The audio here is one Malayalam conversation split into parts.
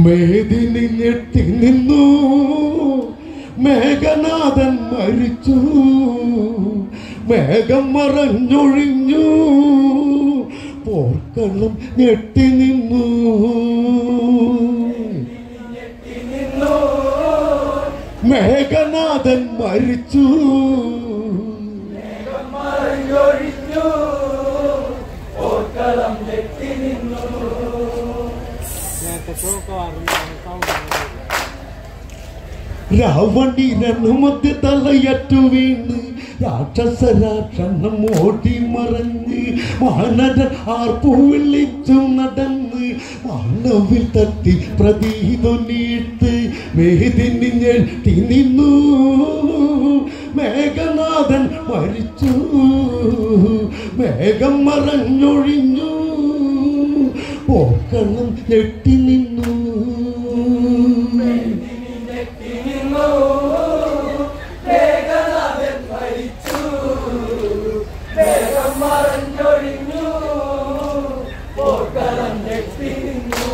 മേദിനി ഞെട്ടി നിന്നു മേഘനാഥൻ മരിച്ചു മേഘം മറഞ്ഞൊഴിഞ്ഞു പോർക്കളം ഞെട്ടി നിന്നു മേഘനാഥൻ മരിച്ചു മറിഞ്ഞൊഴിഞ്ഞു ഓർക്കളം ഞെട്ടി നിന്നു രാവണീരന് മധ്യ തലയറ്റു വീണ് രാക്ഷസരാക്ഷണം ഓടി മറഞ്ഞ് വാനര ആർപ്പു വിളിച്ചു നടന്ന് മാനവിൽ തട്ടി പ്രതീതൊന്നിട്ട് മേദിനി ഞെട്ടി നിന്നു മേഘനാഥൻ മരിച്ചു മേഘം മറഞ്ഞൊഴിഞ്ഞു പോർക്കളം ഞെട്ടി നിന്നു ഞെട്ടി നിന്നു മേഘനാഥൻ മരിച്ചു മേഘം മറഞ്ഞൊഴിഞ്ഞു ഓർക്കളം ഞെട്ടി നിന്നു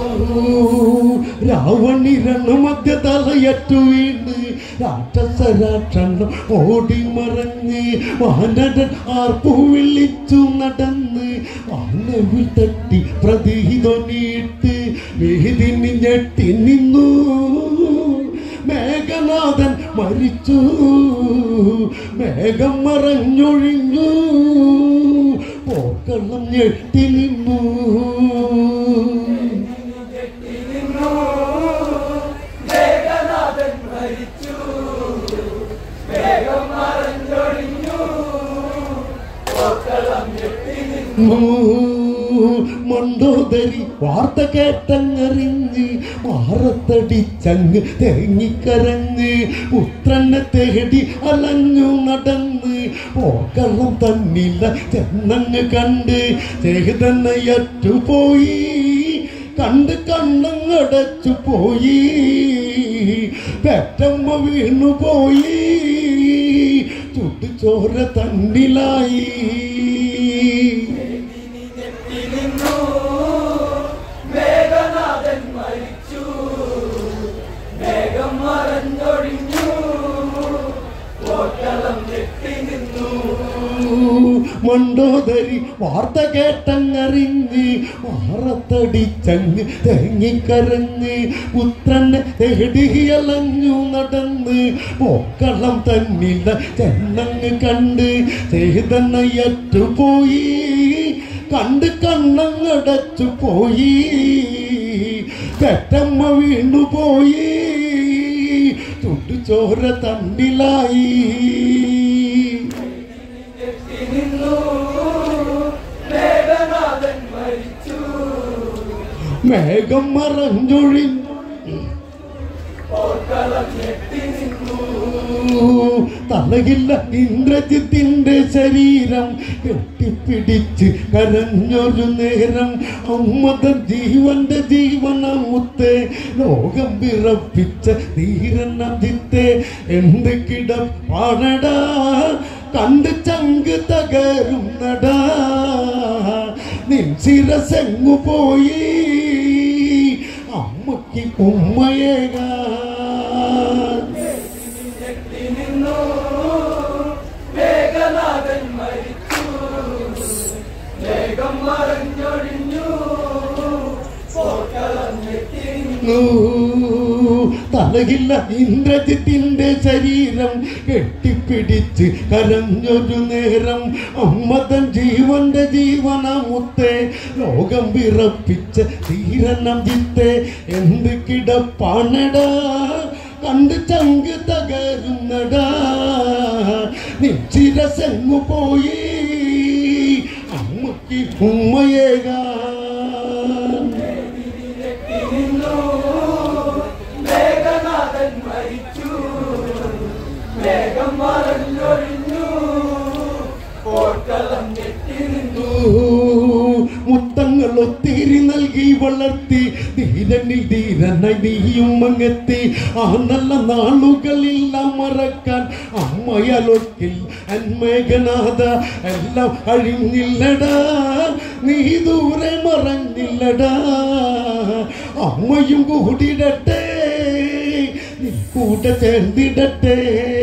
രാവണിരണ മധ്യ തലയറ്റു വീണ് രാക്ഷസരാക്ഷണം ഓടി മറഞ്ഞ് വാനരൻ ആർപ്പു വിളിച്ചു നടന്ന് വാനവിൽ തട്ടി പ്രതീതൊന്നിട്ട് വേദിനി ഞെട്ടി നിന്നു മേഘനാഥൻ മരിച്ചു മേഘം മറഞ്ഞൊഴിഞ്ഞു പോർക്കള്ളം ഞെട്ടി നിന്നു ഞെട്ടി നിന്നു മേഘനാഥൻ മരിച്ചു മേഘം മറഞ്ഞൊഴിഞ്ഞു ഓർക്കളം ഞെട്ടി നിന്നു മണ്ടോദരി വാർത്ത കേട്ടങ്ങറിഞ്ഞ് മാറത്തടിച്ചങ്ങ് തേങ്ങിക്കരഞ്ഞ് പുത്രനെ തേടി അലഞ്ഞു നടന്ന് പോക്കളം തന്നില്ല ചെന്നങ്ങ് കണ്ട് ചേതനയറ്റുപോയി കണ്ട് കണ്ണങ്ങടച്ചു പോയി പെറ്റമ്മ വീണുപോയി ചുട്ടുചോര തന്നിലായി ഞെട്ടി നിന്നു മേഘനാഥൻ മരിച്ചു മേഘം മറഞ്ഞൊഴിഞ്ഞു ഓർക്കളം ഞെട്ടി നിന്നു മണ്ടോദരി വാർത്ത കേട്ടങ്ങറിഞ്ഞ് മാറത്തടിച്ചങ്ങ് തേങ്ങിക്കരഞ്ഞ് പുത്രനെ തേടിയലഞ്ഞു നടന്ന് പോക്കളം തന്നില്ല ചെന്നങ്ങ് കണ്ട് ചേതനയറ്റുപോയി കണ്ട് കണ്ണങ്ങടച്ചു പോയി പെറ്റമ്മ വീണുപോയി ചുട്ടുചോര തണ്ടിലായി ഞെട്ടി നിന്നു മേഘനാഥൻ മരിച്ചു മേഘം മറഞ്ഞൊഴിഞ്ഞു ഓർക്കളം ഞെട്ടി നിന്നു തലയില്ല ഇന്ദ്രജിത്തിന്റെ ശരീരം കെട്ടിപ്പിടിച്ച് കരഞ്ഞൊരു നേരം അമ്മതൻ ജീവന്റെ ജീവനമുത്തെ ലോകം പിറപ്പിച്ച ധീരനദിത്തെ എന്ത് കിടപ്പാണടാ കണ്ട് ചങ്ക് തകരുന്നടാ നിൻ ശിരസെങ്ങു പോയി അമ്മയ്ക്ക് ഉമ്മയേകാ ഞെട്ടി നിന്നു മേഘനാഥൻ മരിച്ചു മേഘം മറഞ്ഞൊഴിഞ്ഞു ഓർക്കളം ഞെട്ടി നിന്നു തലയില്ല ഇന്ദ്രജിത്തിന്റെ ശരീരം കെട്ടിപ്പിടിച്ച് കരഞ്ഞൊരു നേരം അമ്മതൻ ജീവന്റെ ജീവനമുത്തെ ലോകം വിറപ്പിച്ച ധീരനം ജിത്തെ എന്ത് കിടപ്പാണടാ കണ്ട് ചങ്ക് തകരുന്നടാ നിശ്ചിരസെങ്ങു പോയി അമ്മയ്ക്ക് ഉമ്മയേകാ ഞെട്ടി നിന്നു മേഘനാഥൻ മരിച്ചു മേഘം മറഞ്ഞൊഴിഞ്ഞു ഓർക്കളം ഞെട്ടി നിന്നു മുത്തങ്ങൾ ഒത്തിരി നൽകി വളർത്തി ധീര ധീരനിൽ ധീരനായി നീയും അങ്ങെത്തി ആ നല്ല നാളുകളെല്ലാം മറക്കാൻ അമ്മയലൊക്കിൽ അന്മേഘനാഥ എല്ലാം അഴിഞ്ഞില്ലടാ നീ ദൂരെ മറഞ്ഞില്ലടാ അമ്മയും കൂടിടട്ടെ നീ കൂടെ ചേർന്നിടട്ടെ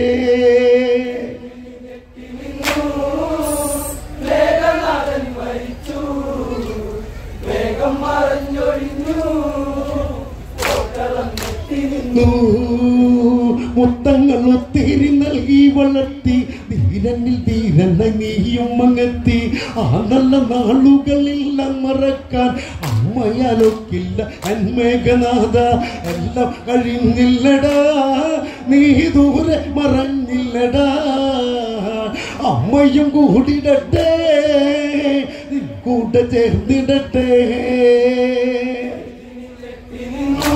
വേഗനാഥൻ മരിച്ചു വേഗം മറഞ്ഞൊഴിഞ്ഞു ഓട്ടളം എത്തി നിന്നു മുത്തങ്ങൾ ഒത്തിരി നൽകി വളർത്തി ധീരനിൽ ധീരന നീയും മങ്ങെത്തി ആ നല്ല നാളുകളെല്ലാം മറക്കാൻ അമ്മയാലൊക്കില്ല അന്മേഘനാഥ എല്ലാം കഴിഞ്ഞില്ലടാ നീ ദൂരെ മറഞ്ഞില്ലടാ അമ്മയും കൂടിടട്ടെ നീ കൂടെ ചേർന്നിടട്ടെ നിന്നു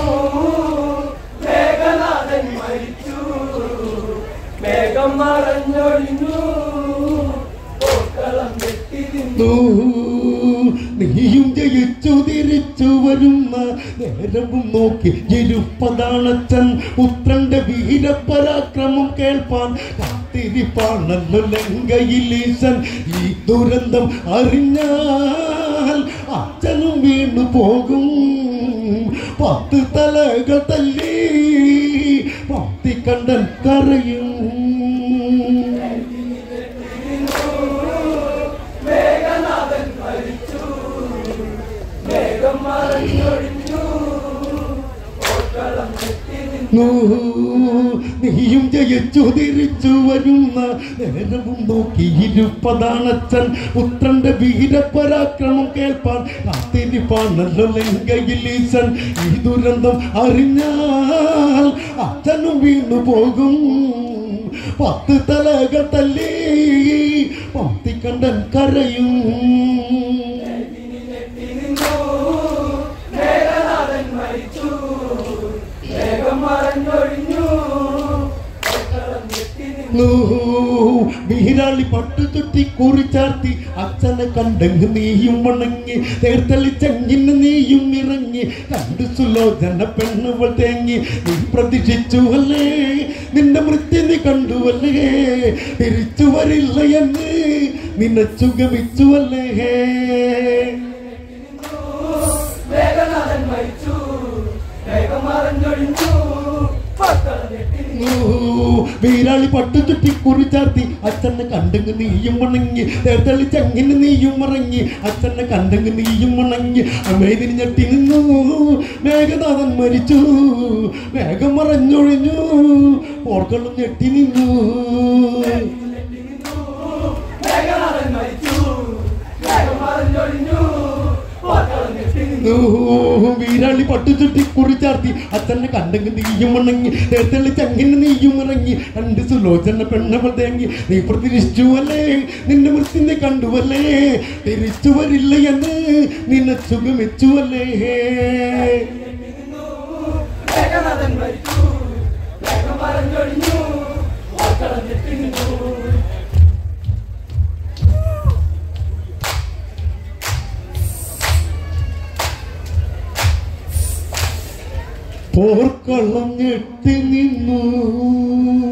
വേഗനാഥൻ മരിച്ചു വേഗം മറഞ്ഞൊഴിഞ്ഞു ഓട്ടളം എത്തി നിന്നു നീയും ജയിച്ചു തിരിച്ചു വരുന്ന നേരവും നോക്കി ഇരുപ്പതാണച്ചൻ പുത്രന്റെ വീരപരാക്രമം കേൾപ്പാൻ കാത്തിരിപ്പാണല്ലോ ലങ്കയിലീശൻ ഈ ദുരന്തം അറിഞ്ഞാൽ അച്ഛനും വീണു പോകും പത്ത് തലകൾ തല്ലി പത്തിക്കണ്ടൻ കരയും വേഗനാഥൻ മരിച്ചു വേഗം മറഞ്ഞൊഴിഞ്ഞു ഓട്ടളം എത്തി നിന്നു നീയും ജയിച്ചു തിരിച്ചു വരുന്ന നേരവും നോക്കി ഇരുപ്പതാണച്ചൻ പുത്രന്റെ വീരപരാക്രമം കേൾപ്പാൻ കാത്തിരിപ്പാണല്ലോ ലങ്കയിൽ ഈശൻ ഈ ദുരന്തം അറിഞ്ഞാൽ അച്ഛനും വീണു പോകും പത്ത് തലകൾ തല്ലി പത്തിക്കണ്ടൻ കരയും എത്തി നിന്നു വേഗനാഥൻ മരിച്ചു വേഗം മറഞ്ഞൊഴിഞ്ഞു ഓട്ടളം എത്തി നിന്നു വീരാളി പട്ടു ചുറ്റി കുറിച്ചാർത്തി അച്ഛനെ കണ്ടെങ്ക് നീയും വണങ്ങി തേർത്തളിച്ചെങ്ങിന് നീയും ഇറങ്ങി കണ്ടു സുലോചന പെണ്ണുകൾ തേങ്ങി നീ പ്രതീക്ഷിച്ചു അല്ലേ നിന്റെ മൃത്യു നീ കണ്ടുവല്ലേ തിരിച്ചു വരില്ല എന്ന് നിന്നെ സുഖമിച്ചു അല്ലേ വേഗനാഥൻ മരിച്ചു വേഗം മറഞ്ഞൊഴിഞ്ഞു ഓട്ടളം എത്തി നിന്നു വീരാളി പട്ടു ചുറ്റി കുറിച്ചാർത്തി അച്ഛനെ കണ്ടെങ്ക് നീയും വണങ്ങി തേർത്തളിച്ചെങ്ങിന് നീയും ഇറങ്ങി അച്ഛനെ കണ്ടെങ്ക് നീയും വണങ്ങി അമ്മേതിന് ഞെട്ടി നിന്നു മേഘനാഥൻ മരിച്ചു മേഘം മറഞ്ഞൊഴിഞ്ഞു ഓർക്കളും ഞെട്ടി നിന്നു വേഗനാഥൻ മരിച്ചു വേഗം മറഞ്ഞൊഴിഞ്ഞു ഓട്ടളം എത്തി നിന്നു വീരാളി പട്ടു ചുറ്റി കുറിച്ചാർത്തി അച്ഛനെ കണ്ടെങ്ക് നീയും വണങ്ങി തേർത്തളിച്ചെങ്ങിന് നീയും ഇറങ്ങി രണ്ട് സുലോചന പെണ്ണവൾ തേങ്ങി നീ പ്രതിരിച്ചു അല്ലേ നിന്റെ മൃത്യു നീ കണ്ടുവല്ലേ തിരിച്ചു വരില്ല എന്ന് നിന്നെ സുഖമിച്ചു അല്ലേ വേഗനാഥൻ മരിച്ചു വേഗം മറഞ്ഞൊഴിഞ്ഞു ഓട്ടളം എത്തി നിന്നു പോർക്കളം ഞെട്ടി നിന്നു